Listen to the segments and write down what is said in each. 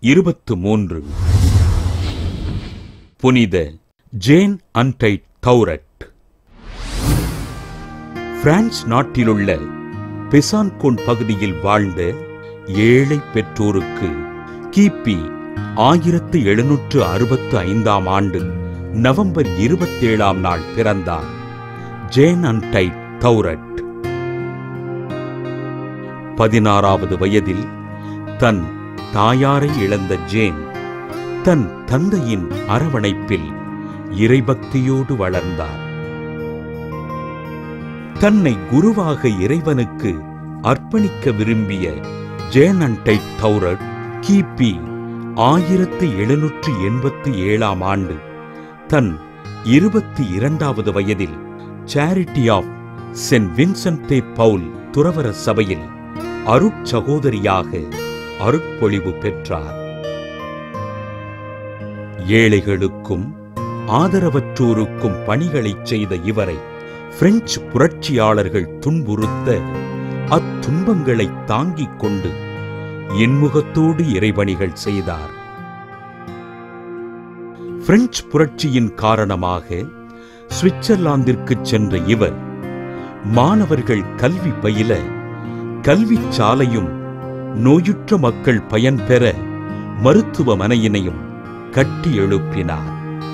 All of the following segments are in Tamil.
இருபத்து மூன்று புனித ஜேன் அன்டைட் தௌரட் பிரான்ஸ் நாட்டிலுள்ள பெசான்கோன் பகுதியில் வாழ்ந்த ஏழை பெற்றோருக்கு கிபி ஆயிரத்து எழுநூற்று அறுபத்து ஐந்தாம் ஆண்டு நவம்பர் இருபத்தேழாம் நாள் பிறந்தார் ஜேன் அன்டைட் தௌரட் பதினாறாவது வயதில் தன் தாயாரை இழந்த ஜேன் தன் தந்தையின் அரவணைப்பில் இறைபக்தியோடு வளர்ந்தார் தன்னை குருவாக இறைவனுக்கு அர்ப்பணிக்க விரும்பிய ஜேன் அன்டைட் தௌரட் கிபி ஆயிரத்து எழுநூற்று எண்பத்தி ஏழாம் ஆண்டு தன் இருபத்தி இரண்டாவது வயதில் charity of saint Vincent de Paul துறவர சபையில் அருட்சகோதரியாக அருட்பொழிவு பெற்றார் ஏழைகளுக்கும் ஆதரவற்றோருக்கும் பணிகளைச் செய்த இவரை பிரெஞ்சு புரட்சியாளர்கள் துன்புறுத்த அத்துன்பங்களை தாங்கிக் கொண்டு இன்முகத்தோடு இறைபணிகள் செய்தார் பிரெஞ்சு புரட்சியின் காரணமாக சுவிட்சர்லாந்திற்கு சென்ற இவர் மாணவர்கள் கல்வி பயில கல்விச் சாலையும் நோயுற்ற மக்கள் பயன்பெற மருத்துவமனையினையும் கட்டி எழுப்பினார்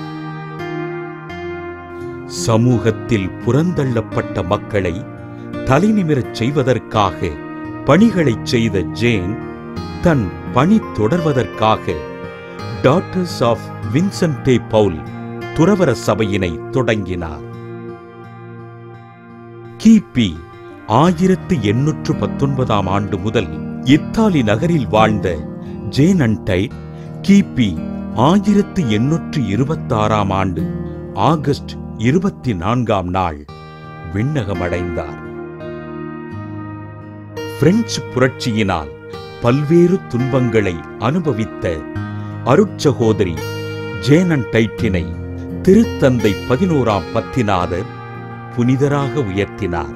சமூகத்தில் புறந்தள்ளப்பட்ட மக்களை தலைநிமிரச் செய்வதற்காக பணிகளைச் செய்த ஜேன் தன் பணி தொடர்வதற்காக டாட்டர்ஸ் ஆஃப் வின்சென்டே பவுல் துறவர சபையினை தொடங்கினார் கிபி ஆயிரத்து எண்ணூற்று பத்தொன்பதாம் ஆண்டு முதல் இத்தாலி நகரில் வாழ்ந்த ஜேன் அன்டைட் கிபி ஆயிரத்து எண்ணூற்று இருபத்தாறாம் ஆண்டு ஆகஸ்ட் இருபத்தி நான்காம் நாள் விண்ணகமடைந்தார் பிரெஞ்சு புரட்சியினால் பல்வேறு துன்பங்களை அனுபவித்த அருட்சகோதரி ஜேனன் டைட்டினை திருத்தந்தை பதினோராம் பத்திநாதர் புனிதராக உயர்த்தினார்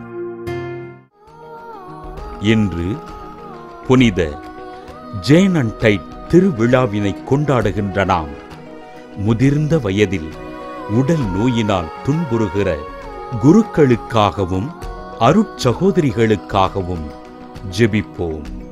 இன்று புனித ஜேனன் டைட் திருவிழாவினை கொண்டாடுகின்ற நாம் முதிர்ந்த வயதில் உடல் நோயினால் துன்புறுகிற குருக்களுக்காகவும் அருட்சகோதரிகளுக்காகவும் ஜெபிப்போம்